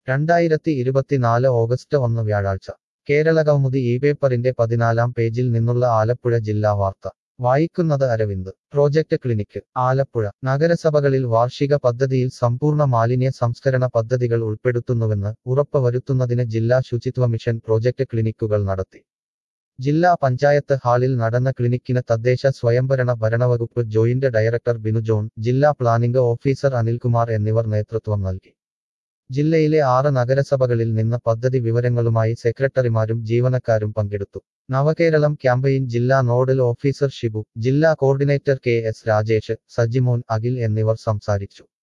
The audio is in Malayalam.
രണ്ടായിരത്തി ഇരുപത്തിനാല് ഓഗസ്റ്റ് ഒന്ന് വ്യാഴാഴ്ച കേരള കൗമുദി ഈ പേപ്പറിന്റെ പതിനാലാം പേജിൽ നിന്നുള്ള ആലപ്പുഴ ജില്ലാ വാർത്ത വായിക്കുന്നത് അരവിന്ദ് പ്രോജക്ട് ക്ലിനിക്ക് ആലപ്പുഴ നഗരസഭകളിൽ വാർഷിക പദ്ധതിയിൽ സമ്പൂർണ്ണ മാലിന്യ സംസ്കരണ പദ്ധതികൾ ഉൾപ്പെടുത്തുന്നുവെന്ന് ഉറപ്പുവരുത്തുന്നതിന് ജില്ലാ ശുചിത്വ മിഷൻ പ്രോജക്ട് ക്ലിനിക്കുകൾ നടത്തി ജില്ലാ പഞ്ചായത്ത് ഹാളിൽ നടന്ന ക്ലിനിക്കിന് തദ്ദേശ സ്വയംഭരണ ഭരണവകുപ്പ് ജോയിന്റ് ഡയറക്ടർ ബിനു ജോൺ ജില്ലാ പ്ലാനിംഗ് ഓഫീസർ അനിൽകുമാർ എന്നിവർ നേതൃത്വം നൽകി ജില്ലയിലെ ആറ് നഗരസഭകളിൽ നിന്ന് പദ്ധതി വിവരങ്ങളുമായി സെക്രട്ടറിമാരും ജീവനക്കാരും പങ്കെടുത്തു നവകേരളം ക്യാമ്പയിൻ ജില്ലാ നോഡൽ ഓഫീസർ ഷിബു ജില്ലാ coordinator K S Rajesh Sajimon Akhil എന്നിവർ സംസാരിച്ചു